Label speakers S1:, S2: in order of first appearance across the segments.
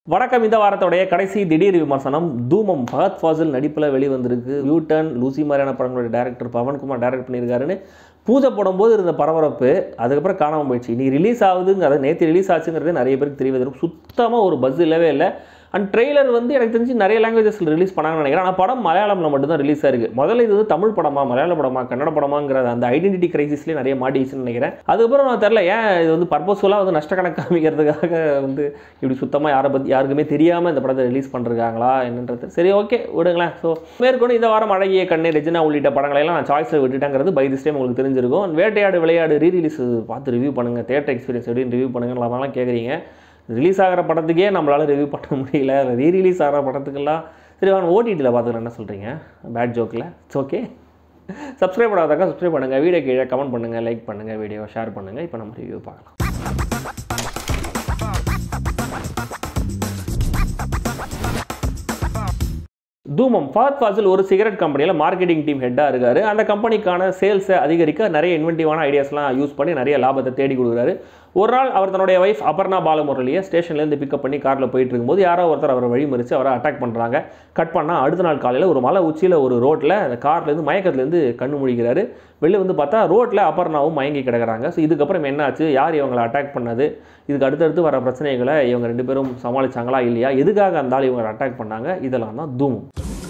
S1: வணக்கம் இந்த வாரத்தோடைய கடைசி திடீர் விமர்சனம் தூமம் ஃபஹத் ஃபாசில் நடிப்பில் வெளிவந்திருக்கு யூ டர்ன் லூசி மாதிரியான படங்களுடைய டேரக்டர் பவன்குமார் டைரக்ட் பண்ணியிருக்காருன்னு பூஜை போடும்போது இருந்த பரபரப்பு அதுக்கப்புறம் காணாமல் போயிடுச்சு இன்னைக்கு ரிலீஸ் ஆகுதுங்கிறது நேற்று ரிலீஸ் ஆச்சுங்கிறது நிறைய பேருக்கு தெரிவது சுத்தமாக ஒரு பஸ் இல்லவே இல்லை அண்ட் ட்ரெய்லர் வந்து எனக்கு தெரிஞ்சு நிறைய லாங்குவேஜஸில் ரிலீஸ் பண்ணாங்கன்னு நினைக்கிறேன் ஆனால் படம் மலையாளமில் மட்டும்தான் ரிலீஸ் ஆயிருக்கு முதல்ல இது வந்து தமிழ் படமா மலையாள படமா கன்னட படமாங்கிற அந்த ஐடென்டிட்டி கிரைசிஸ்லேயே நிறைய மாட்டிச்சுன்னு நினைக்கிறேன் அதுக்கப்புறம் நான் தெரில ஏன் இது வந்து பர்பஸ்ஃபுல்லாக வந்து நஷ்டக்கணக்கு காமிக்கிறதுக்காக வந்து இப்படி சுத்தமாக யாரை பற்றி யாருக்குமே தெரியாமல் இந்த படத்தை ரிலீஸ் பண்ணுறாங்களா என்னன்றது சரி ஓகே விடுங்களேன் ஸோ மேற்கொண்டு இந்த வாரம் அழகிய கண்ணே ரெஜினா உள்ளிட்ட படங்களையெல்லாம் நான் சாய்ஸில் விட்டுட்டேங்கிறது பை திஸ் டைம் உங்களுக்கு தெரிஞ்சிருக்கும் வேட்டையாடு விளையாடு ரீ ரிலீஸ் பார்த்து ரிவ்யூ பண்ணுங்கள் தேட்டர் எக்ஸ்பீரியன்ஸ் எப்படின்னு ரிவ்யூ பண்ணுங்கன்னு நம்மளாம் கேட்குறீங்க ரிலீஸ் ஆகிற படத்துக்கே நம்மளால் ரிவ்யூ பண்ண முடியல ரீ ரிலீஸ் ஆகிற படத்துக்கெல்லாம் சரி அவன் ஓடிடியில் பார்த்துக்கலாம் என்ன சொல்கிறீங்க பேட் ஜோக்கில் இட்ஸ் ஓகே சப்ஸ்கிரைப் பண்ணாதாக்கா சப்ஸ்கிரைப் பண்ணுங்கள் வீடியோ கீழே கமெண்ட் பண்ணுங்கள் லைக் பண்ணுங்கள் வீடியோ ஷேர் பண்ணுங்கள் இப்போ நம்ம ரிவ்யூ பார்க்கலாம் தூமம் ஃபாத் ஃபாசில் ஒரு சிகரெட் கம்பெனியில் மார்க்கெட்டிங் டீம் ஹெட்டாக இருக்காரு அந்த கம்பெனிக்கான சேல்ஸை அதிகரிக்க நிறைய இன்வென்டிவான ஐடியாஸ்லாம் யூஸ் பண்ணி நிறைய லாபத்தை தேடி கொடுக்குறாரு ஒரு நாள் அவர் தன்னுடைய ஒய்ஃப் அபர்ணா பாலமுரளியை ஸ்டேஷன்லேருந்து பிக்கப் பண்ணி காரில் போயிட்டு இருக்கும்போது யாரோ ஒருத்தர் அவரை வழிமறித்து அவரை அட்டாக் பண்ணுறாங்க கட் பண்ணால் அடுத்த நாள் காலையில் ஒரு மலை உச்சியில் ஒரு ரோட்டில் அந்த கார்லேருந்து மயக்கத்துலேருந்து கண்ணு முழிக்கிறாரு வெளில வந்து பார்த்தா ரோட்டில் அபர்ணாவும் மயங்கி கிடக்குறாங்க ஸோ இதுக்கப்புறம் என்னாச்சு யார் இவங்களை அட்டாக் பண்ணது இதுக்கு அடுத்தடுத்து வர பிரச்சனைகளை இவங்க ரெண்டு பேரும் சமாளிச்சாங்களா இல்லையா எதுக்காக அந்த ஆள் இவங்க அட்டாக் பண்ணாங்க இதெல்லாம் தான் தூம்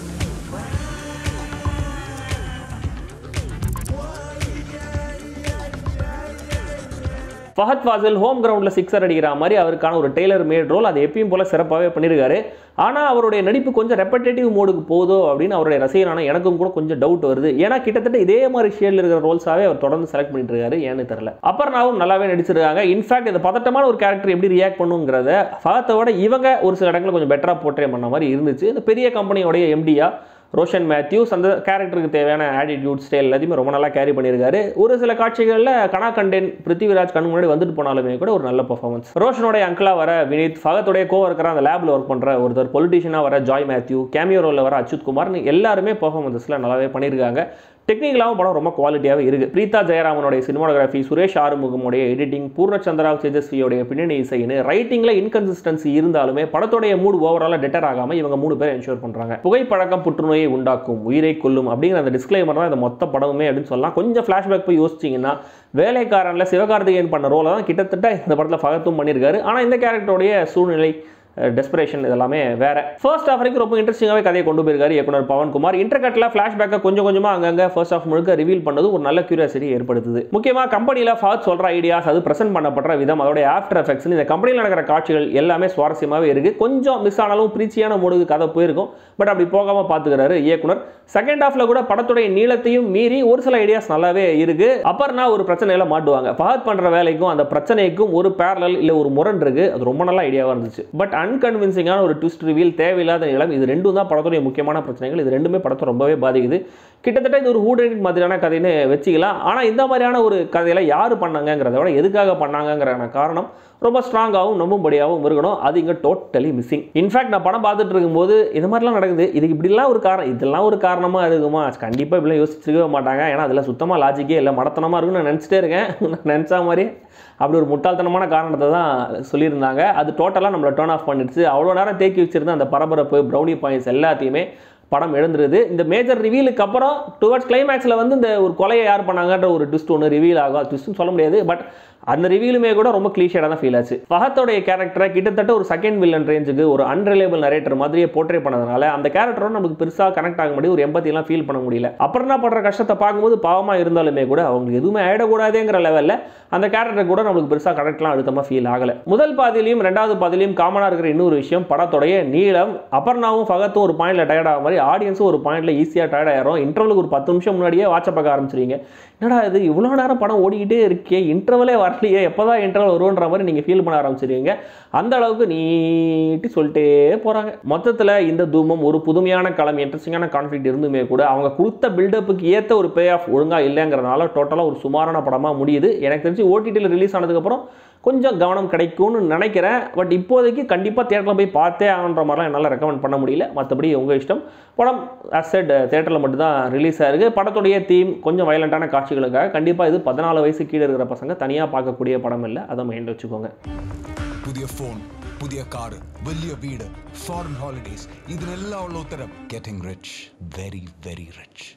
S1: ஃபஹத் ஃபாசில் ஹோம் கிரவுண்டில் சிக்ஸர் அடிக்கிற மாதிரி அவருக்கான ஒரு டெய்லர் மேட் ரோல் அதை எப்பயும் போல் சிறப்பாகவே பண்ணியிருக்காரு ஆனால் அவருடைய நடிப்பு கொஞ்சம் ரெப்படேட்டிவ் மோடுக்கு போதோ அப்படின்னு அவருடைய ரசிகரான எனக்கும் கூட கொஞ்சம் டவுட் வருது ஏன்னா கிட்டத்தட்ட இதே மாதிரி ஷேடில் இருக்கிற ரோல்ஸாகவே அவர் தொடர்ந்து செலக்ட் பண்ணிட்டு இருக்காரு ஏன்னு தெரில அப்புறம்னாவும் நல்லாவே நடிச்சிருக்காங்க இன்ஃபேக்ட் இந்த பதட்டமான ஒரு கேரக்டர் எப்படி ரியாக்ட் பண்ணுங்கிறத ஃபஹத்தோட இவங்க ஒரு சில இடங்களில் கொஞ்சம் பெட்டராக போர்ட்ரே பண்ண மாதிரி இருந்துச்சு இந்த பெரிய கம்பெனியோடைய எம்டியா ரோஷன் மேத்யூஸ் அந்த கேரக்டருக்கு தேவையான ஆட்டிடியூட் ஸ்டைல் எல்லாத்தையுமே ரொம்ப நல்லா கேரி பண்ணியிருக்காரு ஒரு சில காட்சிகளில் கனா கண்டேன் பிருத்திவிராஜ் கண் முன்னாடி வந்துட்டு போனாலுமே கூட ஒரு நல்ல பர்ஃபார்மன்ஸ் ரோஷனோட அங்கிளா வர வினீத் ஃபகத்தோடைய கோ இருக்கிற அந்த லேபில் ஒர்க் பண்ணுற ஒருத்தர் பொலிட்டிஷியனாக வர ஜாய் மேத்யூ கேமியோ ரோலில் வர அச்சுத் குமார்னு எல்லாருமே பர்ஃபார்மன்ஸில் நல்லாவே பண்ணியிருக்காங்க டெக்னிக்கலாகவும் படம் ரொம்ப குவாலிட்டியாகவே இருக்குது பிரீதா ஜெயராமனுடைய சினிமாடோகிராஃபி சுரேஷ் ஆறுமுகமுடைய எடிட்டிங் பூர்ணச்சந்திரா தேஜஸ்வியோடைய பின்னணி இசைன்னு ரைட்டிங்கில் இன்கன்சிஸ்டன்சி இருந்தாலுமே படத்தோடைய மூடு ஓவராலாக டெட்டர் ஆகாமல் இவங்க மூணு பேர் என்ஷூர் பண்ணுறாங்க புகைப்பழக்கம் புற்றுநோயை உண்டாக்கும் உயிரை கொல்லும் அப்படிங்கிற அந்த டிஸ்க்ளைமர் தான் இந்த மொத்த படமுமே அப்படின்னு சொல்லலாம் கொஞ்சம் ஃப்ளாஷ்பேக் போய் யோசிச்சிங்கன்னா வேலைக்காரனில் சிவகார்த்திகேயன் பண்ண ரோலை தான் கிட்டத்தட்ட இந்த படத்தில் ஃபகத்தும் பண்ணியிருக்காரு ஆனால் இந்த கேரக்டருடைய சூழ்நிலை டெஸ்பிரேஷன் இதெல்லாமே வேற ஃபர்ஸ்ட் ஆஃப் வரைக்கும் ரொம்ப இன்ட்ரெஸ்டிங்காகவே கதையை கொண்டு போயிருக்காரு இயக்குனர் பவன்குமார் இன்டர்கட்டில் ஃப்ளாஷ்பேக்கை கொஞ்சம் கொஞ்சமாக அங்கங்கே ஃபர்ஸ்ட் ஆஃப் முழுக்க ரிவீல் பண்ணது ஒரு நல்ல கியூரியாசிட்டி ஏற்படுத்துது முக்கியமாக கம்பெனியில் ஃபாத் சொல்கிற ஐடியாஸ் அது பிரசென்ட் பண்ணப்படுற விதம் அதோட ஆஃப்டர் எஃபெக்ட்ஸ் இந்த கம்பெனியில் நடக்கிற காட்சிகள் எல்லாமே சுவாரஸ்யமாகவே இருக்குது கொஞ்சம் மிஸ் ஆனாலும் பிரீச்சியான மூடுக்கு கதை போயிருக்கும் பட் அப்படி போகாமல் பார்த்துக்கிறாரு இயக்குனர் செகண்ட் ஹாஃப்ல கூட படத்துடைய நீளத்தையும் மீறி ஒரு சில ஐடியாஸ் நல்லாவே இருக்கு அப்புறம்னா ஒரு பிரச்சனையில மாட்டுவாங்க ஃபாத் பண்ற வேலைக்கும் அந்த பிரச்சனைக்கும் ஒரு பேரலல் இல்லை ஒரு முரண் இருக்கு அது ரொம்ப நல்ல ஐடியாவாக இருந்துச்சு பட் அன்கன்வின்சிங்கான ஒரு ட்விஸ்ட் ரிவீல் தேவையில்லாத நிலம் இது ரெண்டும் தான் படத்துடைய முக்கியமான பிரச்சனைகள் இது ரெண்டுமே படத்தை ரொம்பவே பாதிக்குது கிட்டத்தட்ட இது ஒரு ஹூடனிட் மாதிரியான கதைன்னு வச்சுக்கலாம் ஆனால் இந்த மாதிரியான ஒரு கதையில யார் பண்ணாங்கங்கிறத விட எதுக்காக பண்ணாங்கங்கிற காரணம் ரொம்ப ஸ்ட்ராங்காகவும் நம்பும்படியாகவும் இருக்கணும் அது இங்கே டோட்டலி மிஸ்ஸிங் இன்ஃபேக்ட் நான் படம் பார்த்துட்டு இருக்கும்போது இது மாதிரிலாம் நடக்குது இதுக்கு இப்படிலாம் ஒரு காரணம் இதெல்லாம் ஒரு காரணமாக இருக்குமா கண்டிப்பாக இப்படிலாம் யோசிச்சிருக்கவே மாட்டாங்க ஏன்னா அதில் சுத்தமாக லாஜிக்கே இல்லை மடத்தனமாக இருக்குன்னு நான் நினச்சிட்டே இருக்கேன் நான் நினச்சா மாதிரி அப்படி ஒரு முட்டாள்தனமான காரணத்தை தான் சொல்லியிருந்தாங்க அது டோட்டலாக நம்மளை டேர்ன் ஆஃப் பண்ணிடுச்சு அவ்வளோ நேரம் தேக்கி வச்சிருந்த அந்த பரபரப்பு ப்ரௌனி பாயிண்ட்ஸ் எல்லாத்தையுமே படம் எழுந்துருது இந்த மேஜர் ரிவீலுக்கு அப்புறம் டுவர்ட்ஸ் கிளைமேக்ஸில் வந்து இந்த ஒரு கொலையை யார் பண்ணாங்கன்ற ஒரு ட்விஸ்ட் ஒன்று ரிவீல் ஆகும் ட்விஸ்ட்னு சொல்ல முடியாது பட் அந்த ரிவீலுமே கூட ரொம்ப கிளீஷியடாக தான் ஃபீல் ஆச்சு ஃபஹத்தோடைய கேரக்டரை கிட்டத்தட்ட ஒரு செகண்ட் வில்லன் ரேஞ்சுக்கு ஒரு அன்ரிலேபிள் நரேட்டர் மாதிரியே போர்ட்ரே பண்ணதுனால அந்த கேரக்டரோட நமக்கு பெருசாக கனெக்ட் ஆக முடியும் ஒரு எம்பத்திலாம் ஃபீல் பண்ண முடியல அப்புறம் என்ன படுற கஷ்டத்தை பார்க்கும்போது பாவமாக இருந்தாலுமே கூட அவங்களுக்கு எதுவுமே ஆயிடக்கூடாதுங்கிற லெவலில் அந்த கேரக்டர் கூட நம்மளுக்கு பெருசாக கனெக்ட்லாம் அழுத்தமாக ஃபீல் ஆகலை முதல் பாதிலையும் ரெண்டாவது பாதிலையும் காமனாக இருக்கிற இன்னொரு விஷயம் படத்துடைய நீளம் அபர்ணாவும் ஃபகத்தும் ஒரு பாயிண்ட்ல டயர்ட் ஆகிற மாதிரி ஆடியன்ஸும் ஒரு பாயிண்ட்ல ஈஸியாக டயர்ட் ஆயிரும் இன்டர்வலுக்கு ஒரு பத்து நிமிஷம் முன்னாடியே வாட்ச பார்க்க ஆரம்பிச்சிருவீங்க என்னடா இது இவ்வளோ நேரம் படம் ஓடிக்கிட்டே இருக்கே இன்டர்வலே வரலையே எப்போ தான் இன்டர்வல் வருன்ற மாதிரி நீங்கள் ஃபீல் பண்ண ஆரம்பிச்சிருவீங்க அந்த அளவுக்கு நீட்டி சொல்லிட்டே போகிறாங்க மொத்தத்தில் இந்த தூமம் ஒரு புதுமையான களம் இன்ட்ரெஸ்டிங்கான கான்ஃப்ளிக்ட் இருந்துமே கூட அவங்க கொடுத்த பில்டப்புக்கு ஏற்ற ஒரு பே ஆஃப் ஒழுங்காக இல்லைங்கிறனால டோட்டலாக ஒரு சுமாரான படமாக முடியுது எனக்கு தெரிஞ்சு ஓடிடியில் ரிலீஸ் ஆனதுக்கப்புறம் கொஞ்சம் கவனம் கிடைக்கும்னு நினைக்கிறேன் பட் இப்போதைக்கு கண்டிப்பாக தேட்டரில் போய் பார்த்தே ஆகன்ற மாதிரிலாம் என்னால் ரெக்கமெண்ட் பண்ண முடியல மற்றபடி உங்கள் இஷ்டம் படம் அசட் தேட்டரில் மட்டும்தான் ரிலீஸ் ஆயிருக்கு படத்துடைய தீம் கொஞ்சம் வயலண்ட்டான காட்சிகளுக்காக கண்டிப்பாக இது பதினாலு வயசு கீழே இருக்கிற பசங்க தனியாக பார்க்கக்கூடிய படம் இல்லை அதை மைண்டில் வச்சுக்கோங்க
S2: புதிய ஃபோன் പുതിയ കാറ് വലിയ വീട് ഫോറിൻ ഹോളിഡേസ് ഇതിനെല്ലാം ഉള്ള ഉത്തരം getting rich very very rich